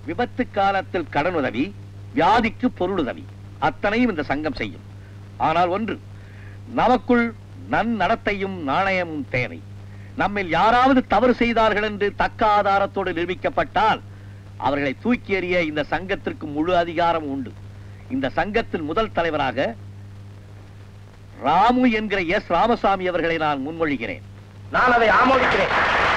விபத்து காலத்தில் கடனுதவி வியாதிக்கு பொருளுதவி அத்தனையும் இந்த சங்கம் செய்யும் ஆனால் ஒன்று நமக்குள் நன்னடத்தையும் நாணயமும் தேவை நம்மில் யாராவது தவறு செய்தார்கள் என்று தக்க ஆதாரத்தோடு நிரூபிக்கப்பட்டால் அவர்களை தூக்கி எறிய இந்த சங்கத்திற்கு முழு அதிகாரம் உண்டு இந்த சங்கத்தின் முதல் தலைவராக ராமு என்கிற எஸ் ராமசாமி அவர்களை நான் முன்மொழிகிறேன் நான் அதை ஆமோதிக்கிறேன்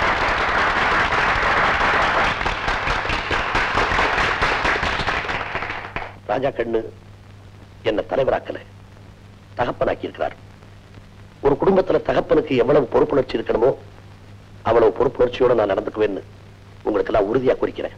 ராஜா கண்ணு என்ன தலைவராக்கல தகப்பனாக்கி இருக்கிறார் ஒரு குடும்பத்துல தகப்பனுக்கு எவ்வளவு பொறுப்புணர்ச்சி இருக்கணுமோ அவ்வளவு பொறுப்புணர்ச்சியோட நான் நடந்துக்குவேன்னு உங்களுக்கு எல்லாம் உறுதியா குறிக்கிறேன்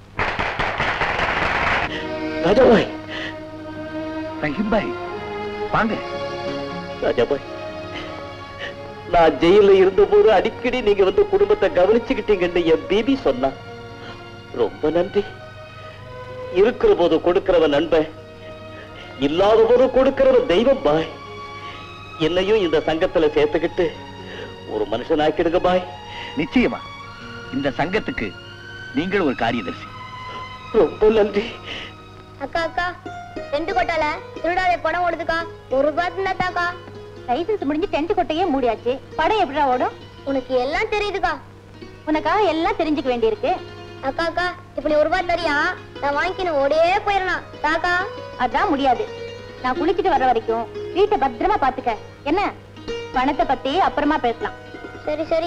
ராஜாபாய் ரஹீம் பாய் வாங்க ராஜாபாய் நான் ஜெயில இருந்தபோது அடிக்கடி நீங்க வந்து குடும்பத்தை கவனிச்சுக்கிட்டீங்கன்னு என் பேபி சொன்னா ரொம்ப நன்றி இருக்கிற போது கொடுக்கிறவன் நண்பன் இல்லாத போது கொடுக்கிறவன் தெய்வம் பாய் என்னையும் இந்த சங்கத்துல சேர்த்துக்கிட்டு ஒரு மனுஷன் ஆக்கிடுங்க பாய் நிச்சயமா இந்த சங்கத்துக்கு நீங்கள் ஒரு காரியதர்சி ரொம்ப நன்றி அக்கா அக்கா டென்ட் கொட்டால திருடாத படம் ஓடுதுக்கா ஒரு ரூபாய் தாக்கா லைசன்ஸ் முடிஞ்சு டென்ட் கொட்டையே மூடியாச்சு படம் எப்படிடா ஓடும் உனக்கு எல்லாம் தெரியுதுக்கா உனக்கா எல்லாம் தெரிஞ்சுக்க வேண்டியிருக்கு அக்கா அக்கா இப்ப நீ ஒரு ரூபாய் தரியா நான் வாங்கிக்கணும் ஓடியே போயிடலாம் தாக்கா அதான் முடியாது நான் குளிச்சிட்டு வர வரைக்கும் வீட்டை பத்திரமா பாத்துக்க என்ன பணத்தை பத்தி அப்புறமா பேசலாம் சரி சரி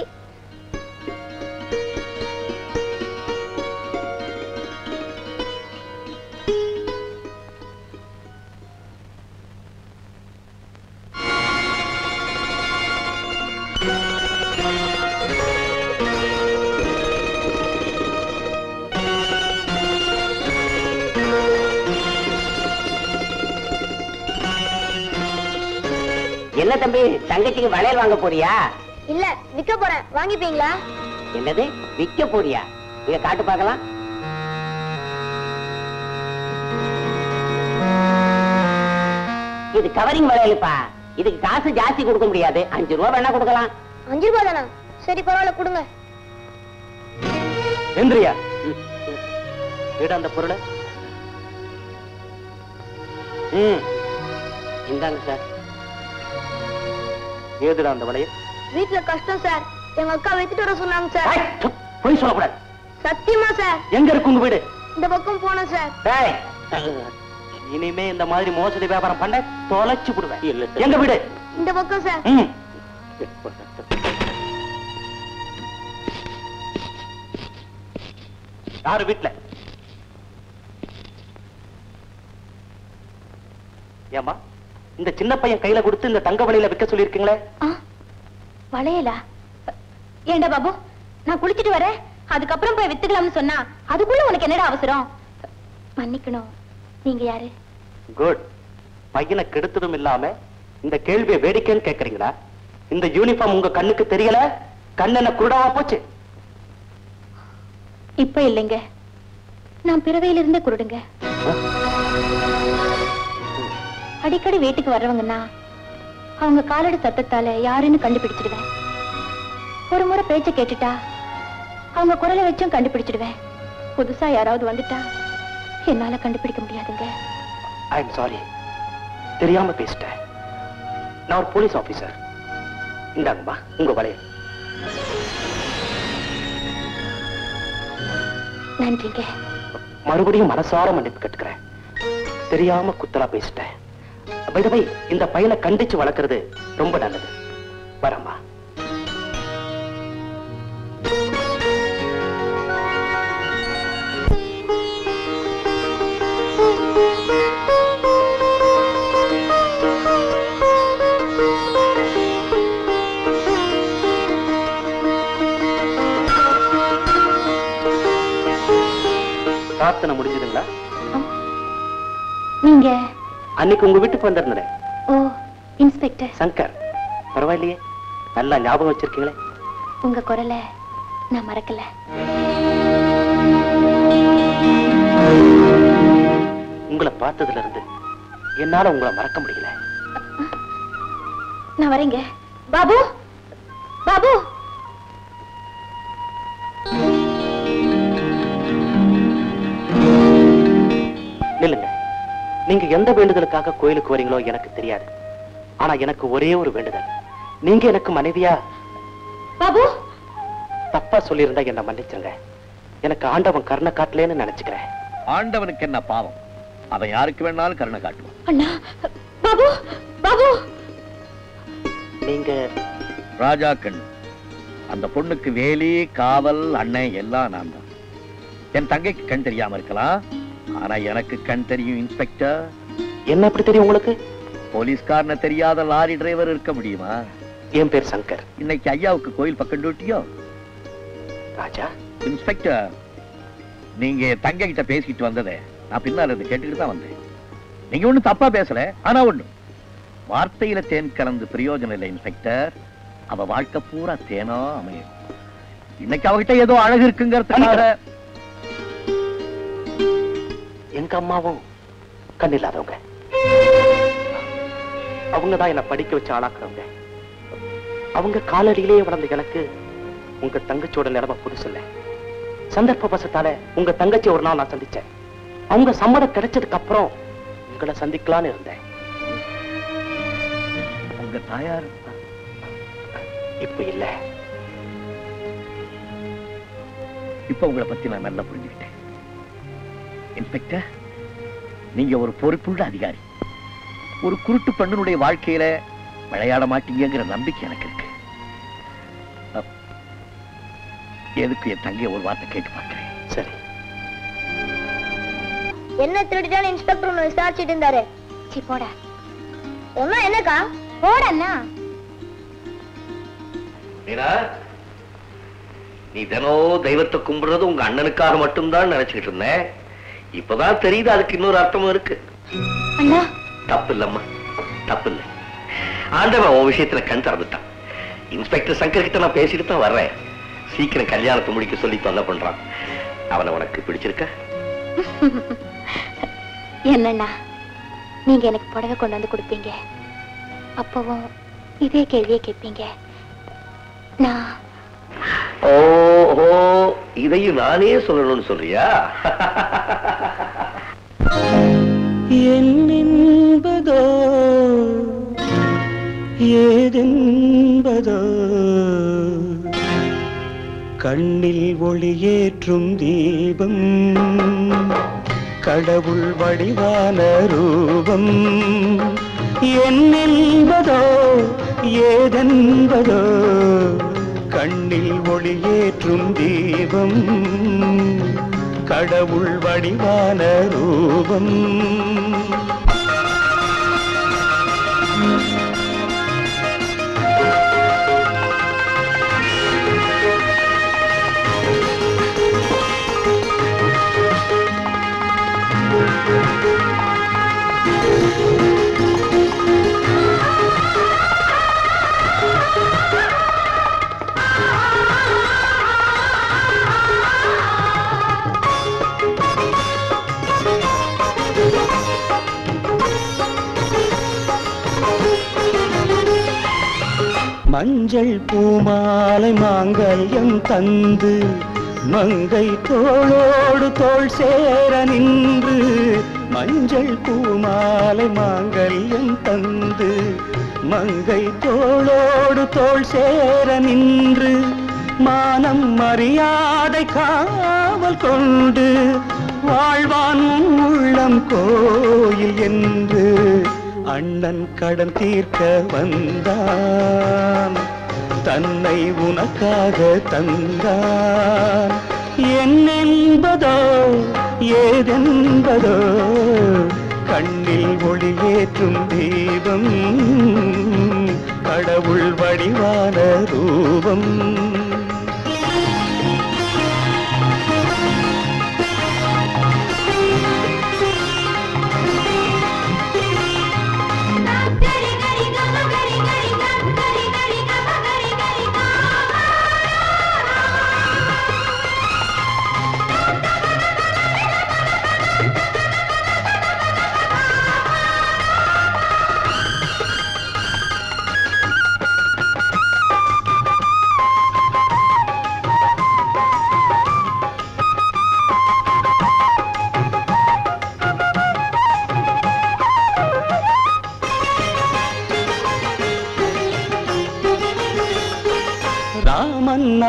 என்ன தம்பி தங்கச்சிக்கு வளையல் வாங்க போறியா இல்ல விற்க போறேன் வாங்கிப்பீங்களா என்னது விக்க போறியா இத காட்டு பார்க்கலாம் இது கவரிங் வளையலுப்பா இதுக்கு காசு ஜாஸ்தி கொடுக்க முடியாது அஞ்சு ரூபா வேணா கொடுக்கலாம் அஞ்சு ரூபாய் தானா சரி பரவாயில்ல கொடுங்க எந்திரியா எடு அந்த பொருளை ம் இந்தாங்க சார் ஏதுடா அந்த வளையல் வீட்டுல கஷ்டம் சார் எங்க அக்கா வித்துட்டு வர சொன்னாங்க சார் ஏய், துப், பொய் சொல்லக்கூடாது சத்தியமா சார் எங்க இருக்கு உங்க வீடு இந்த பக்கம் போனோம் சார் டேய், இனிமே இந்த மாதிரி மோசடி வியாபாரம் பண்ண தொலைச்சு விடுவேன் எங்க வீடு இந்த பக்கம் சார் ம். யாரு வீட்டுல ஏமா இந்த சின்ன பையன் கையில கொடுத்து இந்த தங்க வலையில விற்க சொல்லிருக்கீங்களே ஆ, வளையலா ஏண்டா பாபு நான் குளிச்சிட்டு வரேன் அதுக்கப்புறம் போய் வித்துக்கலாம்னு சொன்னா அதுக்குள்ள உனக்கு என்னடா அவசரம் மன்னிக்கணும் நீங்க யாரு குட் பையனை கெடுத்ததும் இல்லாம இந்த கேள்வியை வேடிக்கைன்னு கேக்குறீங்களா இந்த யூனிஃபார்ம் உங்க கண்ணுக்கு தெரியல கண் என்ன குருடாவா போச்சு இப்ப இல்லைங்க நான் பிறவையிலிருந்தே குருடுங்க அடிக்கடி வீட்டுக்கு வர்றவங்கன்னா அவங்க காலடி சத்தத்தால யாருன்னு கண்டுபிடிச்சிடுவேன் ஒரு முறை பேச்ச கேட்டுட்டா அவங்க குரலை வச்சும் கண்டுபிடிச்சிடுவேன் புதுசா யாராவது வந்துட்டா என்னால கண்டுபிடிக்க முடியாதுங்க ஐ எம் சாரி தெரியாம பேசிட்டேன் நான் ஒரு போலீஸ் ஆபீசர் இந்தாங்கம்மா உங்க வளையல் நன்றிங்க மறுபடியும் மனசார மன்னிப்பு கேட்டுக்கிறேன் தெரியாம குத்தலா பேசிட்டேன் By the way, இந்த பையனை கண்டிச்சு வளர்க்கறது ரொம்ப நல்லது வரம்மா பிரார்த்தனை முடிஞ்சதுங்களா நீங்க அன்னைக்கு உங்க வீட்டுக்கு வந்திருந்தேன் ஓ இன்ஸ்பெக்டர் சங்கர் பரவாயில்லையே நல்லா ஞாபகம் வச்சிருக்கீங்களே உங்க குரலை நான் மறக்கல உங்களை பார்த்ததுல இருந்து என்னால உங்களை மறக்க முடியல நான் வரேங்க பாபு பாபு நில்லுங்க நீங்க எந்த வேண்டுதலுக்காக கோயிலுக்கு வரீங்களோ எனக்கு தெரியாது ஆனா எனக்கு ஒரே ஒரு வேண்டுதல் நீங்க எனக்கு மனைவியா பாபு தப்பா சொல்லியிருந்தா என்ன மன்னிச்சிருங்க எனக்கு ஆண்டவன் கருணை காட்டலேன்னு நினைச்சுக்கிறேன் ஆண்டவனுக்கு என்ன பாவம் அவன் யாருக்கு வேணாலும் கருணை காட்டுவான் அண்ணா பாபு பாபு நீங்க ராஜா கண் அந்த பொண்ணுக்கு வேலி காவல் அண்ணன் எல்லாம் நான் தான் என் தங்கைக்கு கண் தெரியாம இருக்கலாம் ஆனா எனக்கு கண் தெரியும் இன்ஸ்பெக்டர் என்ன எப்படி தெரியும் உங்களுக்கு போலீஸ்காரன தெரியாத லாரி டிரைவர் இருக்க முடியுமா என் பேர் சங்கர் இன்னைக்கு ஐயாவுக்கு கோயில் பக்கம் டியூட்டியோ ராஜா இன்ஸ்பெக்டர் நீங்க என் தங்கை கிட்ட பேசிக்கிட்டு வந்ததே நான் பின்னால இருந்து கேட்டுக்கிட்டு தான் வந்தேன் நீங்க ஒண்ணும் தப்பா பேசல ஆனா ஒண்ணு வார்த்தையில தேன் கலந்து பிரயோஜனம் இல்லை இன்ஸ்பெக்டர் அவ வாழ்க்கை பூரா தேனா அமையும் இன்னைக்கு அவகிட்ட ஏதோ அழகு இருக்குங்கிறதுக்காக எங்க அம்மாவும் கண் இல்லாதவங்க அவங்க தான் என்ன படிக்க வச்சு ஆளாக்குறவங்க அவங்க காலடியிலேயே வளர்ந்த எனக்கு உங்க தங்கச்சியோட நிலைமை புதுசு இல்ல சந்தர்ப்ப வசத்தால உங்க தங்கச்சி ஒரு நாள் நான் சந்திச்சேன் அவங்க சம்மதம் கிடைச்சதுக்கு அப்புறம் உங்களை சந்திக்கலாம்னு இருந்தேன் உங்க தாயார் இப்ப இல்ல இப்ப உங்களை பத்தி நான் நல்லா புரிஞ்சுக்கிட்டேன் இன்ஸ்பெக்டர் நீங்க ஒரு பொறுப்புள்ள அதிகாரி ஒரு குருட்டு பெண்ணுடைய வாழ்க்கையில விளையாட மாட்டீங்கிற நம்பிக்கை எனக்கு இருக்கு அப், எதுக்கு என் தங்கைய ஒரு வார்த்தை கேட்டு பார்க்கிறேன் சரி என்ன திருடிட்டான்னு இன்ஸ்பெக்டர் ஒண்ணு விசாரிச்சுட்டு இருந்தாரு சி போடா ஒன்னா என்னக்கா போடண்ணா மீனா நீ தினம் தெய்வத்தை கும்பிடுறது உங்க அண்ணனுக்காக மட்டும்தான் நினைச்சுக்கிட்டு இருந்தேன் இப்பதான் தெரியுது அதுக்கு இன்னொரு அர்த்தமும் இருக்கு அண்ணா தப்பு இல்லம்மா தப்பு இல்லை ஆண்டவன் உன் விஷயத்துல கண் திறந்துட்டான் இன்ஸ்பெக்டர் சங்கர் கிட்ட நான் பேசிட்டு தான் வர்றேன் சீக்கிரம் கல்யாணத்தை முடிக்க சொல்லி தொல்லை பண்றான் அவனை உனக்கு பிடிச்சிருக்க என்னண்ணா நீங்க எனக்கு புடவை கொண்டு வந்து கொடுப்பீங்க அப்பவும் இதே கேள்வியை கேட்பீங்க நான் ஓஹோ இதையும் நானே சொல்லணும்னு சொல்றியா என்னென்பதோ ஏதென்பதோ கண்ணில் ஒளியேற்றும் தீபம் கடவுள் வடிவான ரூபம் என்னென்பதோ ஏதென்பதோ கண்ணில் ஒளியேற்றும் தீபம் கடவுள் வடிவான ரூபம் மஞ்சள் பூமாலை மாங்கல்யம் தந்து மங்கை தோளோடு தோள் சேர நின்று மஞ்சள் பூமாலை மாங்கல்யம் தந்து மங்கை தோளோடு தோள் சேர நின்று மானம் மரியாதை காவல் கொண்டு வாழ்வான் உன் உள்ளம் கோயில் என்று அண்ணன் கடன் தீர்க்க வந்தான் தன்னை உனக்காக தந்தான் என்னென்பதோ ஏதென்பதோ கண்ணில் ஒளியேற்றும் தீபம் கடவுள் வடிவான ரூபம்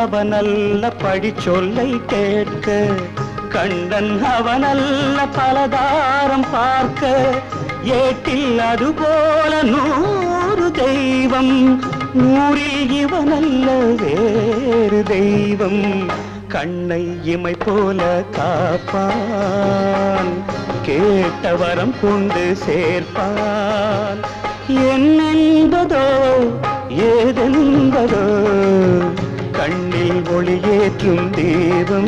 அவனல்ல படி சொல்லை கேட்க கண்ணன் அவனல்ல பலதாரம் பார்க்க ஏட்டில் அதுபோல நூறு தெய்வம் நூறில் இவனல்ல வேறு தெய்வம் கண்ணை இமை போல காப்பான் கேட்ட வரம் கொண்டு சேர்ப்பான் என்னென்பதோ ஏதென்பதோ கண்ணில் ஒளியேற்றும் தீபம்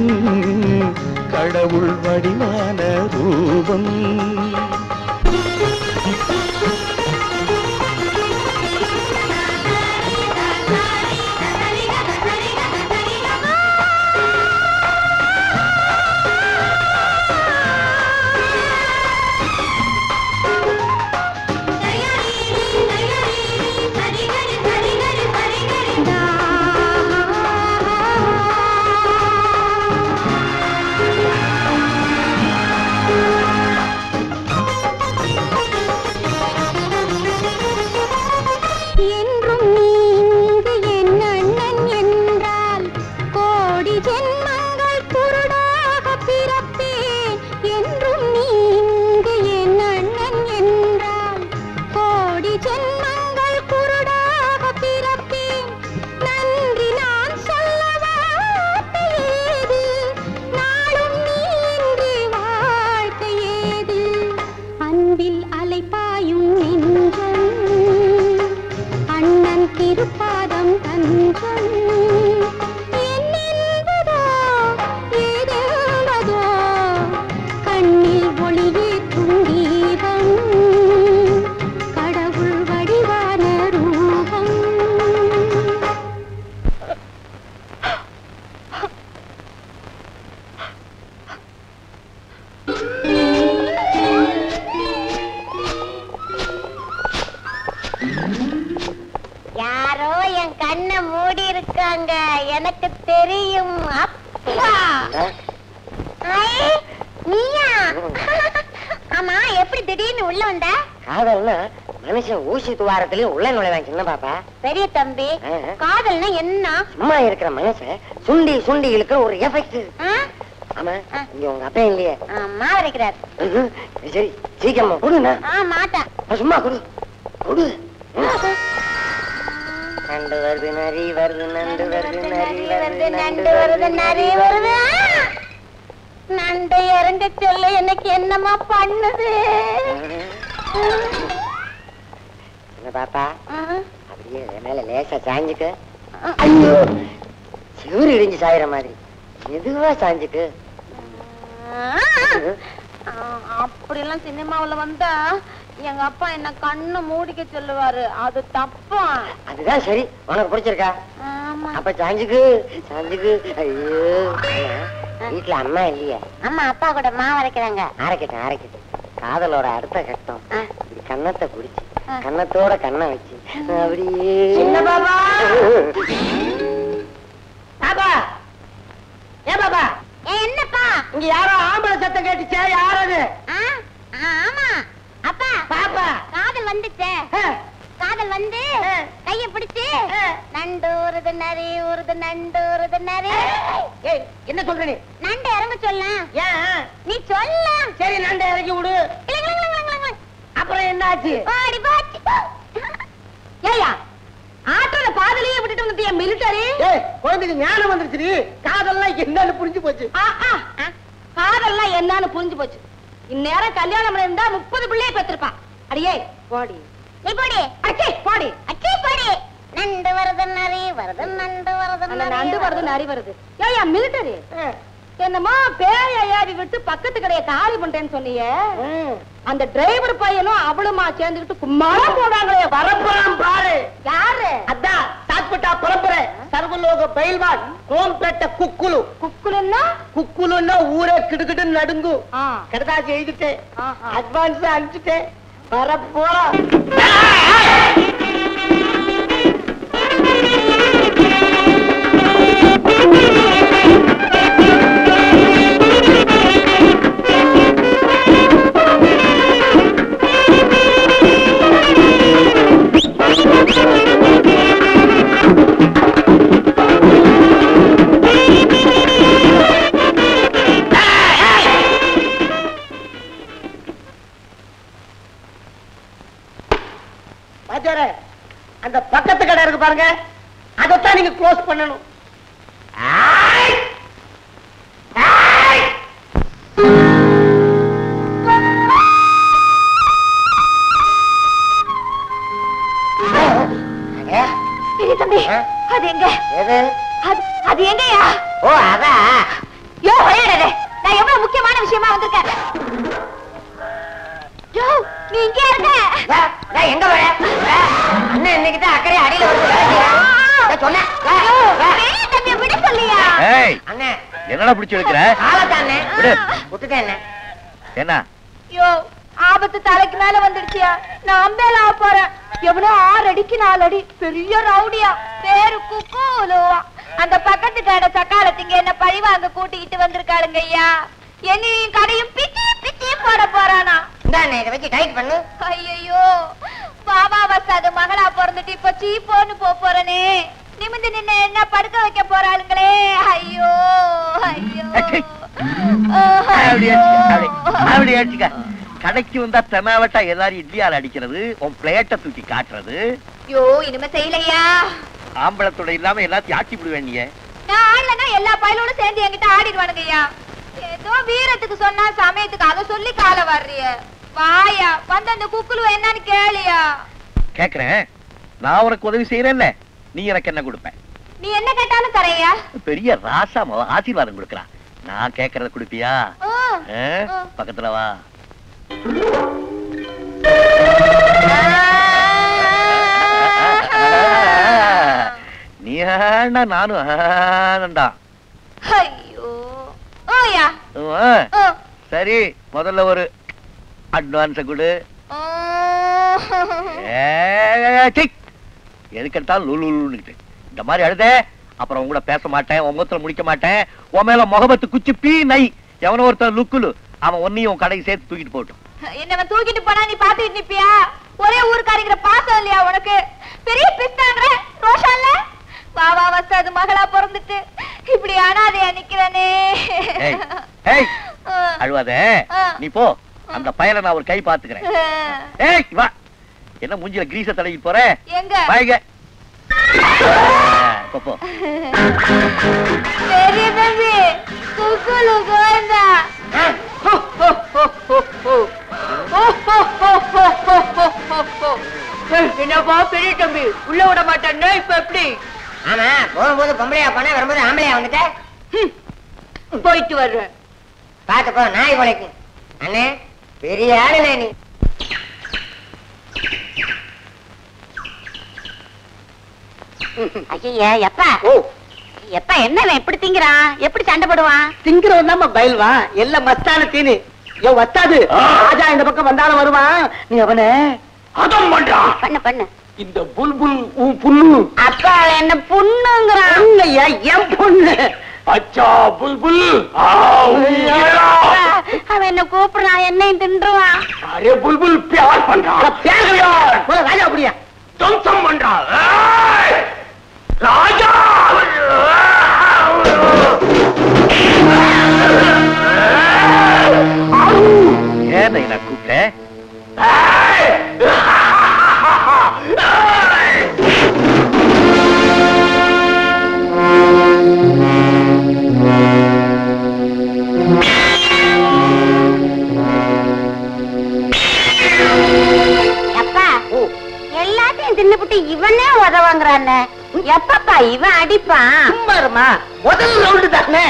கடவுள் வடிவான ரூபம் என்றும் நீ இங்கு என் அண்ணன் என்றால் கோடி ஜென்மங்கள் குருடாக பிறப்பேன் என்றும் நீ இங்கு என் அண்ணன் என்றால் கோடி ஜென்மங்கள் குருடாக பிறப்பேன் நன்றி நான் சொல்ல வார்த்தை ஏது நாளும் நீ இன்றி வாழ்க்கை ஏது அன்பில் அலைப்பாயும் நெஞ்சம் அண்ணன் திருப்பாதம் தஞ்சம் என்னென்பதோ ஏதென்பதோ கண்ணில் ஒளியேற்றும் தீபம் கடவுள் வடிவான ரூபம் யாரோ என் கண்ணை மூடி இருக்காங்க எனக்கு தெரியும் அப்பா ஐ, நீயா ஆமா எப்படி திடீர்னு உள்ள வந்த காதல்னா மனுஷன் ஊசி துவாரத்திலயும் உள்ள நுழைவான் சின்ன பாப்பா பெரிய தம்பி ஆ. காதல்னா என்ன சும்மா இருக்கிற மனுஷன் சுண்டி சுண்டி இழுக்கிற ஒரு எஃபெக்ட் ஆ? ஆமா ஆ. இங்க உங்க அப்பா இல்லையே ஆமா வரைக்கிறார் ம்ஹும். சரி சீக்கிரமா கொடுண்ணா ஆ மாட்டா சும்மா கொடு கொடு நண்டு வருது நரி வருது நண்டு வருது நரி வருது நண்டு வருது நரி வருது ஆ! நண்டு இறங்க சொல்ல எனக்கு என்னமா பண்ணுது என்ன பாப்பா ஆ. அப்படியே என் மேல லேசா சாஞ்சுக்க ஐயோ சிவரு இடிஞ்சு சாயிற மாதிரி மெதுவா சாஞ்சுக்கு ஆ, அப்படியெல்லாம் சினிமாவுல வந்தா எங்க அப்பா என்ன கண்ணு மூடிக்க சொல்லுவாரு அது தப்பா அதுதான் சரி உனக்கு பிடிச்சிருக்கா ஆமா அப்ப சாஞ்சுக்கு சாஞ்சுக்கு ஐயோ ஆமா, வீட்டுல அம்மா இல்லையா ஆமா அப்பா கூட மாவு அரைக்கிறாங்க ஆரக்கட்டும் ஆரக்கட்டும் காதலோட அடுத்த கட்டம் ஆ. இப்படி கன்னத்தை பிடிச்சி ஆ. கன்னத்தோட கண்ணை வச்சு அப்படியே சின்ன பாப்பா. பாப்பா ஏன் பாப்பா ஏ, என்னப்பா இங்க யாரோ ஆம்பளை சத்தம் கேட்டுச்சே யார் அது ஆ, ஆ, ஆமா அப்பா பாப்பா காதல் வந்துச்சே ஆ, காதல் வந்து ஆ. கைய பிடிச்சு ஆ. நண்டு ஊறுது நரி ஊறுது நண்டு ஊறுது நரி ஏய் என்ன சொல்ற நீ நண்டு இறங்க சொல்ல ஏன் நீ சொல்ல சரி நண்டை இறக்கி விடு அப்புறம் என்ன ஆச்சு ஓடி போச்சு ஏயா ஆட்டோல பாதிலேயே விட்டுட்டு வந்துட்டியா மிலிட்டரி ஏய் குழந்தைக்கு ஞானம் வந்துருச்சு காதல்லாம் என்னன்னு புரிஞ்சு போச்சு காதல்லாம் என்னன்னு புரிஞ்சு போச்சு இந்நேரம் கல்யாணம் இருந்தா முப்பது பிள்ளைய பெற்றிருப்பான் அடியே போடி நீ போடி அச்சே போடி அச்சி போடி நண்டு வருது நரி வருது நண்டு வருது அந்த நரி நண்டு வருது நரி வருது ஏயா மிலிட்டரி என்னமோ பேய ஏறி விட்டு பக்கத்து கடைய காலி பண்றேன்னு சொன்னீங்க அந்த டிரைவர் பையனும் அவளுமா சேர்ந்துக்கிட்டு கும்மாளம் போடாங்களே பரப்புறான் பாரு யாரு அதான் சாத்பட்டா பரம்பரை சர்வலோக பயில்வான் கோம்பேட்ட குக்குலு குக்குலுன்னா குக்குலுன்னா ஊரே கிடுகிடு நடுங்கும் ஆ. கடுதாசி எழுதிட்டேன் ஆஹா. அட்வான்ஸ் அனுப்பிச்சிட்டேன் வரப்போ ஆ பாருங்க அதைத்தான் நீங்க க்ளோஸ் பண்ணணும் ஆய்! ஆய்! அடே, பெரிய தம்பி ஆ? அது எங்க எது அது அது எங்கயா ஓ அதான் யோ விளையாடாதே நான் எவ்வளவு முக்கியமான விஷயமா வந்திருக்கேன் யோ நீ இங்கே இருக்க வா, வா, எங்க வர வா. அண்ணன் இன்னைக்கு தான் அக்கறை அடியில வந்து வேலை செய்யறான். நான் சொன்னேன் வா, வா. பெரிய தம்பியை விட சொல்லியா ஏய் அண்ணன் என்னடா பிடிச்சு எடுக்கிற காலத்தான் அண்ணன் விடு. விட்டுட்டேன் அண்ணன் என்ன யோ ஆபத்து தலைக்கு மேல வந்துடுச்சியா நான் அம்பேல ஆக போறேன் எவனோ ஆறு அடிக்கு நாலு அடி பெரிய ரவுடியா பேரு குக்கூலுவா அந்த பக்கத்து கடை சக்காலத்திங்க என்ன பழி வாங்க கூட்டிக்கிட்டு வந்திருக்காளுங்க ஐயா என்னையும் கடையும் பிச்சி பிச்சி போட போறானா இந்த அண்ணன் இதை வச்சு டைட் பண்ணு ஐயோ பாபா வசாது மகளா பிறந்துட்டு இப்ப சீப்போன்னு போ போறனே நிமிந்து நின்னு என்ன படுக்க வைக்க போறாளுங்களே ஐயோ ஐயோ அச்சை. அப்படி அடிச்சுக்க, அப்படி, அப்படி அடிச்சுக்க. கடைக்கு வந்தா தெனாவட்டா எல்லாரும் இட்லியால் அடிக்கிறது உன் பிளேட்டை தூக்கி காட்டுறது ஐயோ இனிமே செய்யலையா ஆம்பளத்தோட இல்லாம எல்லாத்தையும் ஆட்டி விடுவேன் நீ நான் ஆடலன்னா எல்லா பயலோட சேர்ந்து என்கிட்ட ஆடிடுவானுங்கய்யா ஏதோ வீரத்துக்கு சொன்னா சமயத்துக்கு அதை சொல்லி கால வர்றிய வாயா வந்து அந்த குக்குலு என்னன்னு கேளியா கேக்குறேன் நான் உனக்கு உதவி செய்யறேன்ல நீ எனக்கு என்ன கொடுப்ப நீ என்ன கேட்டாலும் தரையா பெரிய ராசா மவ ஆசீர்வாதம் கொடுக்கறா நான் கேக்குறத கொடுப்பியா ஆ? பக்கத்துல வா நீ ஆனா நானும் ஆனண்டா ஐயோ ஓயா ஆ, சரி முதல்ல ஒரு அட்வான்ஸ கொடு ஏய், சீ. எதுக்கு எடுத்தாலும் லுலு லுலுன்னுக்கிட்டு. இந்த மாதிரி அழுதே அப்புறம் உன் கூட பேச மாட்டேன் உன் முகத்துல முடிக்க மாட்டேன் உன் மேல முகபத்து குச்சி பீ நை எவனோ ஒருத்தன் லுக்குலு அவன் ஒன்னையும் உன் கடைக்கு சேர்த்து தூக்கிட்டு போகட்டும் என்னவன் தூக்கிட்டு போனா நீ பாத்துக்கிட்டு நிப்பியா ஒரே ஊருக்காரிங்கிற பாசம் இல்லையா உனக்கு பெரிய பிஸ்தாங்கிற ரோஷம் இல்ல வா வா வசாது மகளா பிறந்துட்டு இப்படி அனாதையா நிக்கிறனே ஏய் ஏய் அழுவாத நீ போ அந்த பயலை நான் ஒரு கை பாத்துக்கிறேன் ஏய் வா என்ன மூஞ்சில கிரீச தடவி போற எங்க வாங்க போ போ பெரிய தம்பி குக்குலு கோயந்தா என்னப்பா பெரிய தம்பி உள்ள விட மாட்டேன்னா இப்ப எப்படி ஆமா போகும்போது பொம்பளையா போனா வரும்போது ஆம்பளையா வந்துட்ட போயிட்டு வர்றேன் பாத்து போ நாய் கொலைக்கு அண்ணே பெரிய ஆளுண்ணே நீ ஐயா எப்பா எப்பா என்ன எப்படி திங்கிறான் எப்படி சண்டை போடுவான் திங்கிறவன் தான் பயில்வான் எல்லாம் மஸ்தான தீனு யோ வத்தாது ராஜா இந்த பக்கம் வந்தாலும் வருவான் நீ அவனை அதான் பண்றான் பண்ணு பண்ணு இந்த புல்புல் உன் புல்லு அப்பா என்ன புண்ணுங்கிறான் பொண்ணையா என் பொண்ணு அச்சா புல்புல் அவன் என்ன கூப்பிடுறான் என்னையும் தின்றுவான் அரே புல்புல் பியார் பண்றான் போல ராஜா அப்படியா துவம்சம் பண்றான் ஏய்! ராஜா ஏன் நான் கூப்பிட்டேன் அப்பா எல்லாத்தையும் தின்னுபிட்டு இவனே உதவாங்கிறானே எப்பப்பா இவன் அடிப்பான் சும்மா இருமா முதல் ரவுண்டு தானே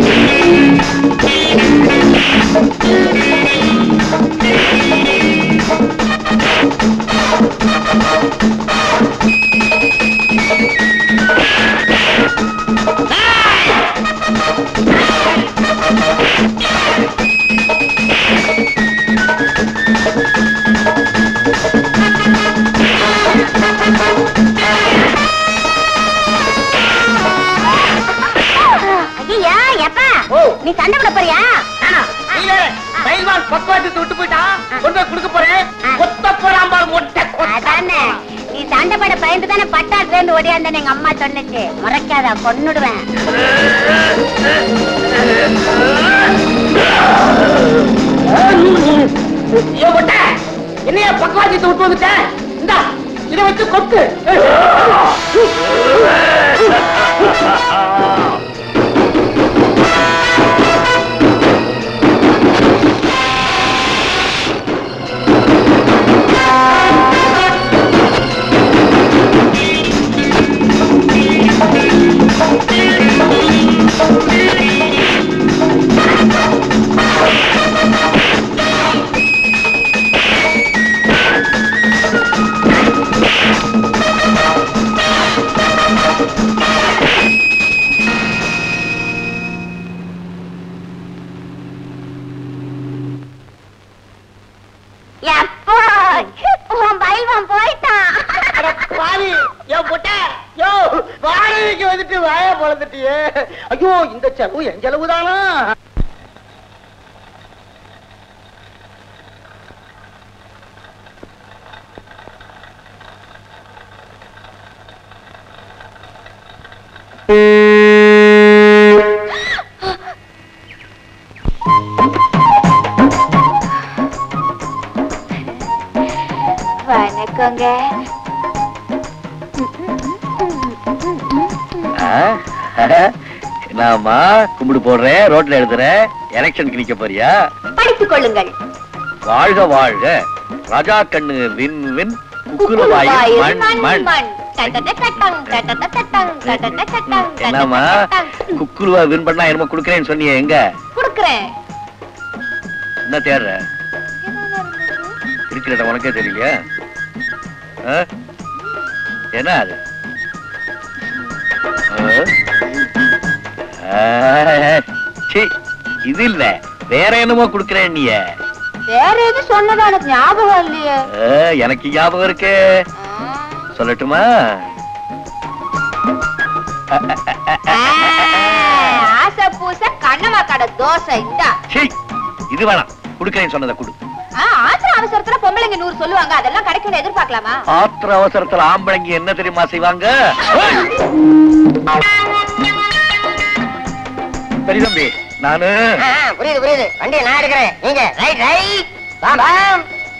ஐயா எப்பா நீ சண்டை போட போறியா பயில்வான் பக்குவாட்டு விட்டு போயிட்டான் கொண்டு போய் கொடுக்க போறேன் கொத்த போறான் பாரு மொட்டை அதானே நீ சண்டை போட பயந்து தானே பட்டாசுல இருந்து ஓடியாந்தேன்னு எங்க அம்மா சொன்னுச்சு முறைக்காத கொன்னுடுவேன் ஐயோ மொட்டை என்னையா பக்குவாத்தி விட்டு வந்துட்ட இந்தா இதை வச்சு கொத்து எப்போ உன் பைல்வான் போயிட்டான் பாவி யோ புட்ட யோ வாடகைக்கு வந்துட்டு வாய பொழந்துட்டியே ஐயோ இந்த செலவு என் செலவு தானா வணக்கங்க நாமா கும்பிடு போடுறேன் ரோட்ல எழுதுறேன் எலெக்ஷனுக்கு நிக்க போறியா படித்துக் கொள்ளுங்கள் வாழ்க வாழ்க ராஜா கண்ணு வின் வின் குக்குலவாய் மண் மண் என்னம்மா குக்குலுவா வின் பண்ணா என்னமோ குடுக்கறேன்னு சொன்னியே எங்க குடுக்குறேன் என்ன தேடுற இருக்கிற இடம் உனக்கே தெரியலையா ஆ? என்ன அது ஆ? ஆ, சீ, இது இல்ல வேற என்னமோ குடுக்கறேன் நீ வேற எது சொன்னதா எனக்கு ஞாபகம் இல்லையே எனக்கு ஞாபகம் இருக்கு சொல்லட்டுமா ஆ, ஆசை பூச கண்ணமா கடை தோசை இந்தா சீ, இது வேணாம் குடுக்கறேன்னு சொன்னதை குடு ஆ, ஆத்திர அவசரத்துல பொம்பளைங்க நூறு சொல்லுவாங்க அதெல்லாம் கிடைக்கும்னு எதிர்பார்க்கலாமா ஆத்திர அவசரத்துல ஆம்பளைங்க என்ன தெரியுமா செய்வாங்க சரி தம்பி நானு புரியுது புரியுது வண்டியை நான் எடுக்கிறேன் நீங்க ரைட் ரைட் பாம் பாம்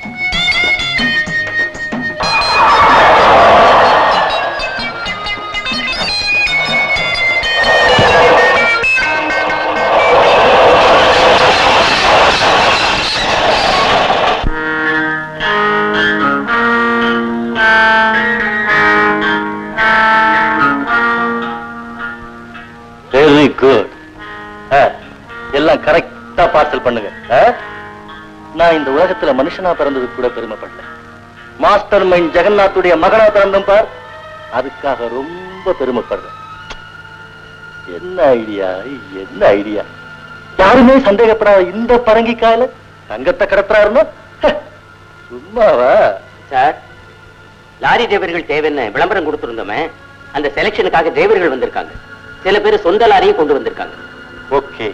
வெரி குட் எல்லாம் கரெக்டா பார்சல் பண்ணுங்க ஆ? நான் இந்த உலகத்துல மனுஷனா பிறந்ததுக்கு கூட பெருமைப்படல மாஸ்டர் மைண்ட் ஜெகநாத்துடைய மகனா பிறந்தேன் பார் அதுக்காக ரொம்ப பெருமைப்படுறேன் என்ன ஐடியா என்ன ஐடியா யாருமே சந்தேகப்படாத இந்த பரங்கிக்காயில தங்கத்தை கடத்துறாருன்னா ஹ, சும்மாவா சார் லாரி டிரைவர்கள் தேவைன்னு விளம்பரம் கொடுத்திருந்தோமே அந்த செலெக்ஷனுக்காக டிரைவர்கள் வந்திருக்காங்க சில பேர் சொந்த லாரியும் கொண்டு வந்திருக்காங்க ஓகே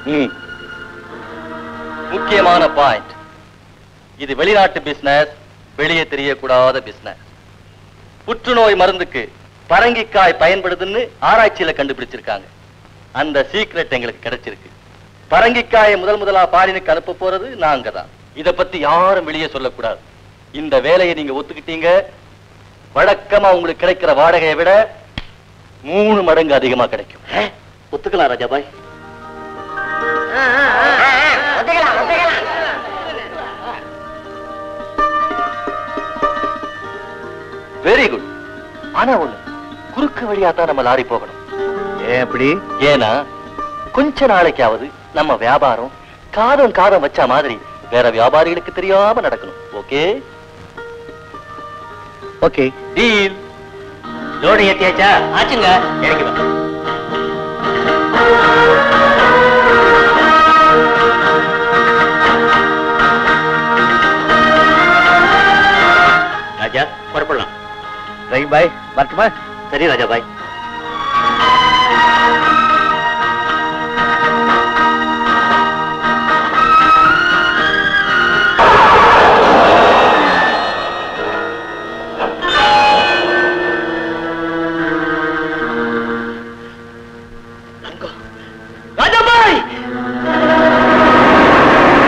முக்கியமான பாயிண்ட் இது வெளிநாட்டு பிசினஸ் வெளியே தெரியக்கூடாத பிசினஸ் புற்றுநோய் மருந்துக்கு பரங்கிக்காய் பயன்படுதுன்னு ஆராய்ச்சியில கண்டுபிடிச்சிருக்காங்க அந்த சீக்ரெட் எங்களுக்கு கிடைச்சிருக்கு பரங்கிக்காயை முதல் முதலா பாரினுக்கு அனுப்ப போறது நாங்க தான் இத பத்தி யாரும் வெளியே சொல்லக்கூடாது இந்த வேலையை நீங்க ஒத்துக்கிட்டீங்க வழக்கமா உங்களுக்கு கிடைக்கிற வாடகையை விட மூணு மடங்கு அதிகமா கிடைக்கும் ஒத்துக்கலாம் ராஜாபாய் ஒத்துக்கலாம் ஒத்துக்கலாம் வெரி குட் ஆனா ஒண்ணு குறுக்கு வழியா தான் நம்ம லாரி போகணும் ஏன் அப்படி ஏன்னா கொஞ்ச நாளைக்காவது நம்ம வியாபாரம் காதம் காதம் வச்ச மாதிரி வேற வியாபாரிகளுக்கு தெரியாம நடக்கணும் ஓகே ஓகே டீல் லோடு ஏத்தியாச்சா ஆச்சுங்க இறங்கி வா ராஜா புறப்படலாம் ரைட் பாய் வரட்டுமா சரி ராஜாபாய் ராஜாபாய்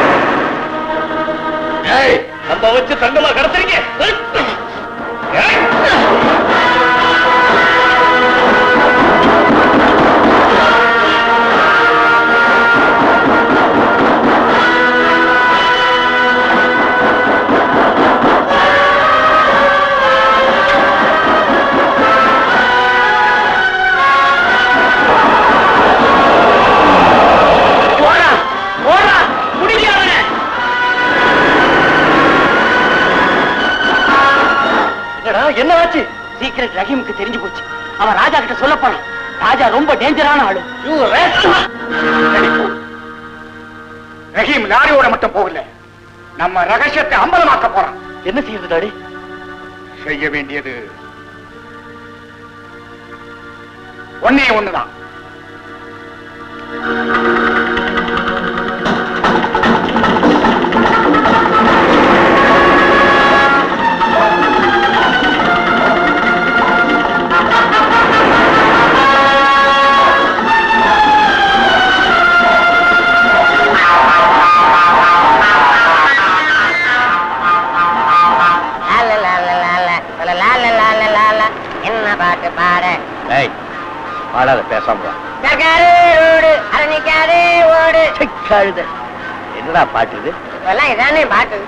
ஏய் நம்ம வச்சு தங்கமா கடத்துறீங்க ஏய்! சீக்கிரட் ரஹீமுக்கு தெரிஞ்சு போச்சு அவன் ராஜா கிட்ட சொல்ல போறான் ராஜா ரொம்ப டேஞ்சரான ஆளு ரஹீம் லாரியோட மட்டும் போகல நம்ம ரகசியத்தை அம்பலமாக்க போறோம் என்ன செய்யறது டாடி செய்ய வேண்டியது ஒன்னே ஒண்ணுதான் என்ன பாட்டு பாடு ஏய் பாடாத பேசாம வா. சர்க்காரு ரோடு அரணிக்காதே ஓடு சை, கழுதை. என்னடா பாட்டு இது இப்பெல்லாம் இதானே பாட்டு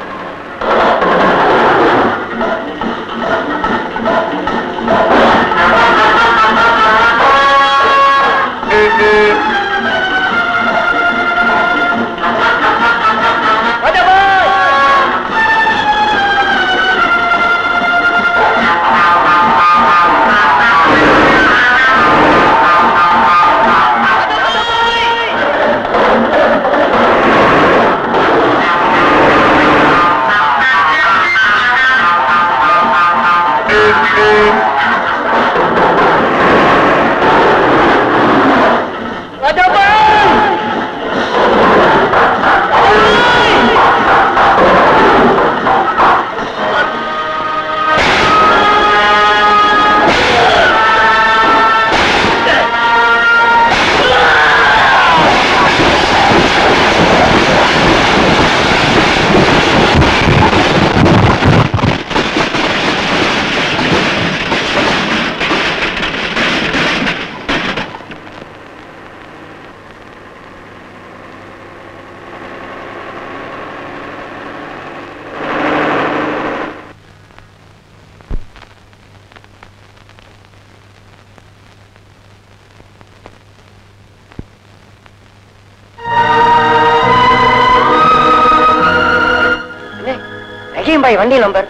ரஹீம் பாய் வண்டி நம்பர்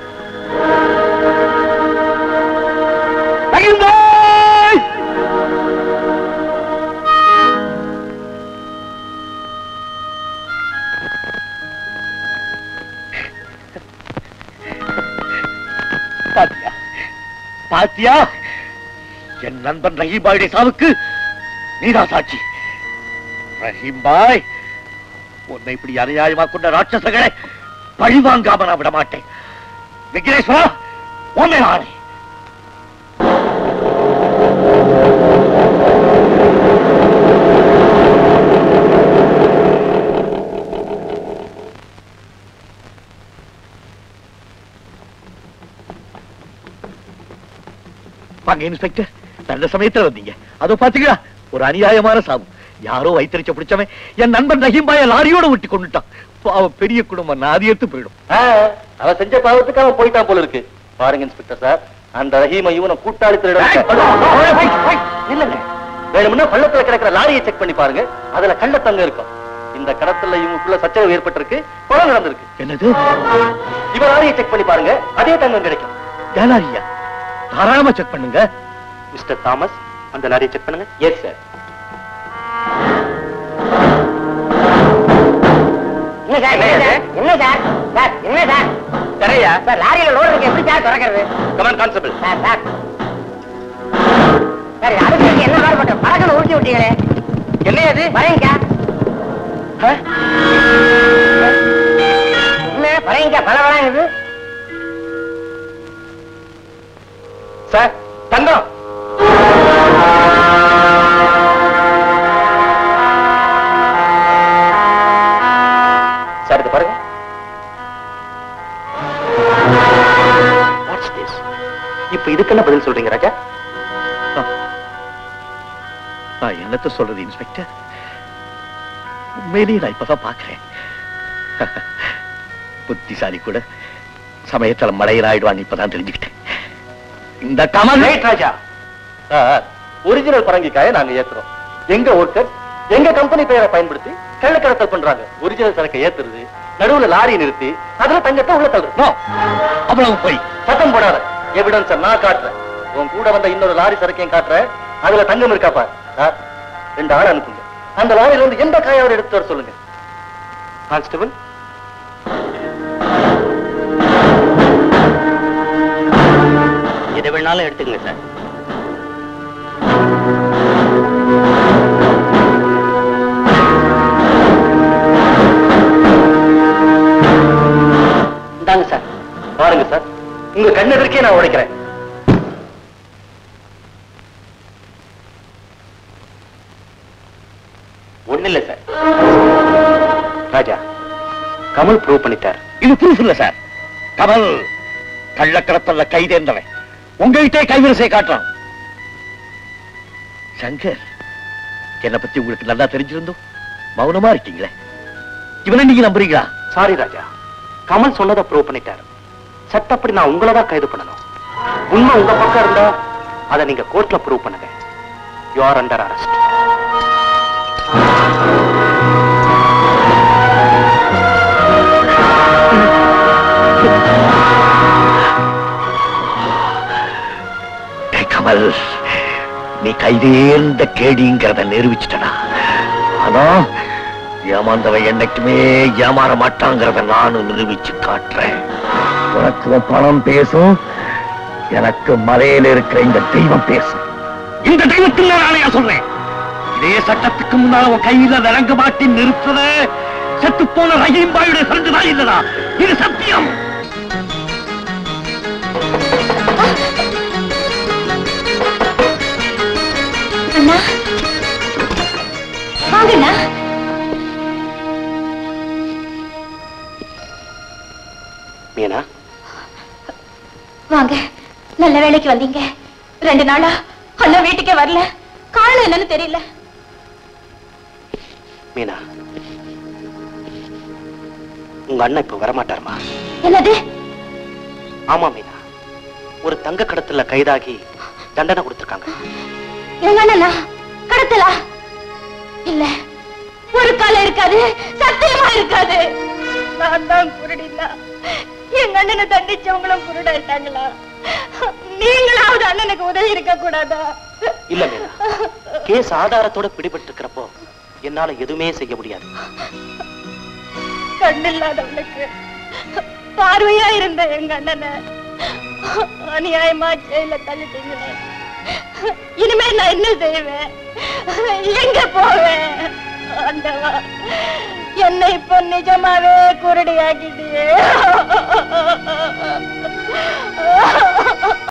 பாத்தியா பாத்தியா என் நண்பன் ரஹீம் பாயுடைய சாவுக்கு நீதான் சாட்சி ரஹீம் பாய் உன்னை இப்படி அநியாயமா கொண்ட ராட்சசங்களை பழிவாங்காம நான் விட மாட்டேன் விக்னேஸ்வரா உன்னை ஆணை வாங்க இன்ஸ்பெக்டர் நல்ல சமயத்துல வந்தீங்க அதோ பாத்தீங்களா ஒரு அநியாயமான சாவு யாரோ வைத்தறிச்ச பிடிச்சவன் என் நண்பன் ரஹீம்பாய லாரியோட ஒட்டி கொண்டுட்டான் பாவம் பெரிய குடும்பம் நாதி எடுத்து போயிடும் அவன் செஞ்ச பாவத்துக்கு அவன் போயிட்டான் போல இருக்கு பாருங்க இன்ஸ்பெக்டர் சார் அந்த ரஹீமை இவனை கூட்டாளி இல்லங்க வேணும்னா பள்ளத்துல கிடக்கிற லாரியை செக் பண்ணி பாருங்க அதுல கள்ளத்தங்க இருக்கும் இந்த கடத்துல இவங்களுக்குள்ள சச்சரவு ஏற்பட்டிருக்கு கொலை நடந்திருக்கு என்னது இவ லாரியை செக் பண்ணி பாருங்க அதே தங்கம் கிடைக்கும் ஏலாரியா தாராளமா செக் பண்ணுங்க மிஸ்டர் தாமஸ் அந்த லாரியை செக் பண்ணுங்க எஸ் சார் என்ன சார் என்ன சார் என்ன சார் சார் என்ன சார் சரியா சார் லாரியில லோடு இருக்கு எப்படி சார் திறக்கிறது come on constable sir sir sir இது அடுத்து என்ன மாதிரி போட்ட பறக்கணும் ஊட்டி விட்டீங்களே என்ன அது பரங்கிக்கா என்ன பரங்கிக்கா பல வளாங்குது சார் தங்கம் சார் இது பாருங்க வாட்ஸ் திஸ் இப்ப இதுக்கு என்ன பதில் சொல்றீங்க ராஜா நான் என்னத்த சொல்றது இன்ஸ்பெக்டர் உண்மையிலேயே நான் இப்பதான் பாக்குறேன் புத்திசாலி கூட சமயத்துல மடையராயிடுவான்னு இப்பதான் தெரிஞ்சுக்கிட்டேன் இந்த கமல் ரைட் ராஜா ஒரிஜினல் பரங்கிக்காயை நாங்க ஏத்துறோம் எங்க ஒர்க்கர் எங்க கம்பெனி பெயரை பயன்படுத்தி கள்ளக்கடத்தல் பண்றாங்க ஒரிஜினல் சரக்கை ஏத்துறது நடுவுல லாரியை நிறுத்தி அதுல தங்கத்தை உள்ள தள்ளுறது No, அவ்வளவு போய் சத்தம் போடாத எவிடன்ஸ் நான் காட்டுறேன் உன் கூட வந்த இன்னொரு லாரி சரக்கையும் காட்டுறேன் அதுல தங்கம் இருக்கா பார் சார் ரெண்டு ஆள் அனுப்புங்க அந்த லாரியில இருந்து எந்த காயாவது எடுத்து வர சொல்லுங்க கான்ஸ்டபிள் எதை வேணாலும் எடுத்துக்கங்க சார் இந்தாங்க சார் பாருங்க சார் உங்க கண்ணெதிர்க்கே நான் உடைக்கிறேன் ஒண்ணு இல்ல சார் ராஜா கமல் ப்ரூவ் பண்ணிட்டார் இது ப்ரூஃப் இல்ல சார் கமல் கள்ளக்கடத்தல்ல கைதேர்ந்தவன் உங்ககிட்டே கைவரிசை காட்டுறான் சங்கர் என்னை பத்தி உங்களுக்கு நல்லா தெரிஞ்சிருந்தோம் மௌனமா இருக்கீங்களே இவனை நீங்க நம்புறீங்களா சாரி ராஜா கமல் சொன்னதை ப்ரூவ் பண்ணிட்டார் சட்டப்படி நான் உங்களை தான் கைது பண்ணணும் உண்மை உங்க பக்கம் இருந்தா அதை நீங்க கோர்ட்ல ப்ரூவ் பண்ணுங்க யூ ஆர் அண்டர் அரெஸ்ட் டேய் கமல் நீ கைதேர்ந்த கேடிங்கிறத நிரூபிச்சிட்டனா ஆனா ஏமாந்தவன் என்னைக்குமே ஏமாற மாட்டாங்கிறத நானும் நிரூபிச்சு காட்டுறேன் உனக்கு உன் பணம் பேசும் எனக்கு மலையில இருக்கிற இந்த தெய்வம் பேசும் இந்த தெய்வத்தில் நான் ஆணையா சொல்றேன் இதே சட்டத்துக்கு முன்னால உன் கையில விளங்க மாட்டி நிறுத்தத செத்து போன ரஹீம் பாயுடைய பிறந்துதான் இல்லதா இது சத்தியம் அண்ணா வாங்கண்ணா மீனா வாங்க நல்ல வேலைக்கு வந்தீங்க ரெண்டு நாளா அண்ணா வீட்டுக்கே வரல காரணம் என்னன்னு தெரியல மீனா உங்க அண்ணன் இப்ப வரமாட்டாருமா என்னது ஆமா மீனா ஒரு தங்க கடத்தல கைதாகி தண்டனை கொடுத்திருக்காங்க எங்க அண்ணனா கடத்தலா இல்ல ஒரு காலம் இருக்காது சத்தியமா இருக்காது நான் தான் குருடினா எங்க அண்ணனை தண்டிச்சவங்களும் குருடாயிட்டாங்களா நீங்களாவது அண்ணனுக்கு உதவி இருக்க கூடாதா இல்ல மீனா கேஸ் ஆதாரத்தோட பிடிபட்டு இருக்கிறப்போ என்னால எதுவுமே செய்ய முடியாது கண்ணில்லாதவனுக்கு பார்வையா இருந்த எங்க அண்ணனை அநியாயமா ஜெயில தள்ளிட்டீங்களே இனிமே நான் என்ன செய்வேன் எங்க போவேன் ஆண்டவா என்னை இப்ப நிஜமாவே குருடி ஆக்கிட்டியே